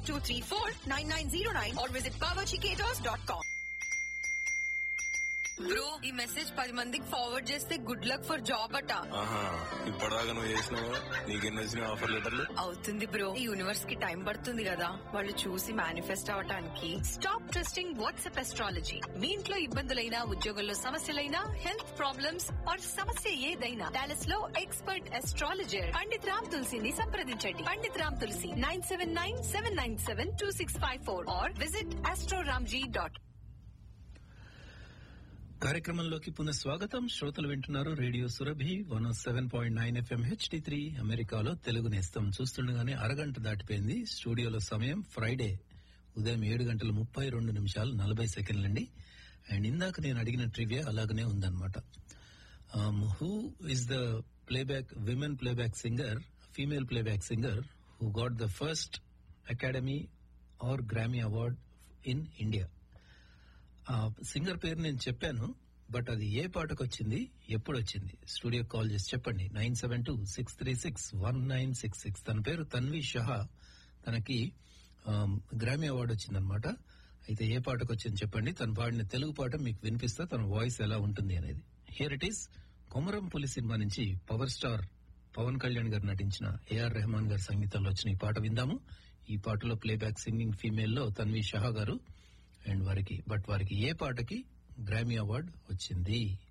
234-9909 or visit bawarchicaters.com. Bro ఈ message పది మందికి ఫార్వర్డ్ చేస్తే గుడ్ లక్ ఫర్ జాబ్ అట ఆహా ఇప్పటిదాకా నువ్వు చేసినావు నీకెన్ని వచ్చినాయి ఆఫర్ లెటర్లు అవుతుంది బ్రో ఈ యూనివర్స్ కి టైం పడుతుంది కదా వాళ్ళు చూసి మేనిఫెస్ట్ అవటానికి స్టాప్ ట్రస్టింగ్ వాట్సాప్ ఎస్ట్రాలజీ మీ ఇంట్లో ఇబ్బందులైనా ఉద్యోగంలో సమస్యలైనా హెల్త్ ప్రాబ్లమ్స్ ఆర్ సమస్య ఏదైనా డాలస్ లో ఎక్స్పర్ట్ ఎస్ట్రాలజర్ పండిత్ రామ్ తులసిని సంప్రదించండి Pandit Ram Tulasi nine seven nine seven nine seven two six five four or visit astroramji dot కార్యక్రమంలోకి పునః స్వాగతం శ్రోతలు వింటున్నారు radio Surabhi one seven point nine FM HD three అమెరికాలో తెలుగు నేస్తం చూస్తుండగానే అరగంట దాటిపోయింది స్టూడియోలో సమయం ఫ్రైడే ఉదయం ఏడు గంటల ముప్పై రెండు నిమిషాలు నలభై సెకండ్లండి అండ్ ఇందాక నేను అడిగిన ట్రివియా అలాగనే ఉందన్నమాట who is the playback women playback singer female playback singer who got the first Academy or Grammy award in India ఆ సింగర్ పేరు నేను చెప్పాను బట్ అది ఏ పాటకు వచ్చింది ఎప్పుడు వచ్చింది స్టూడియో కాల్ చేసి చెప్పండి nine seven two six three six one nine six six తన పేరు తన్వి షహా తనకి గ్రామీ అవార్డు వచ్చిందనమాట అయితే ఏ పాటకు వచ్చింది చెప్పండి తను పాడిన తెలుగు పాట మీకు వినిపిస్తా తన వాయిస్ ఎలా ఉంటుంది అనేది హియర్ ఇట్ ఈస్ కొమరం పులి సినిమా నుంచి పవర్ స్టార్ పవన్ కళ్యాణ్ గారు నటించిన ఏఆర్ రెహమాన్ గారి సంగీతంలో వచ్చిన ఈ పాట విందాము ఈ పాటలో ప్లేబ్యాక్ సింగింగ్ ఫీమేల్ లో తన్వి షహా గారు అండ్ వారికి బట్ వారికి ఏ పాటకి గ్రామీ అవార్డు వచ్చింది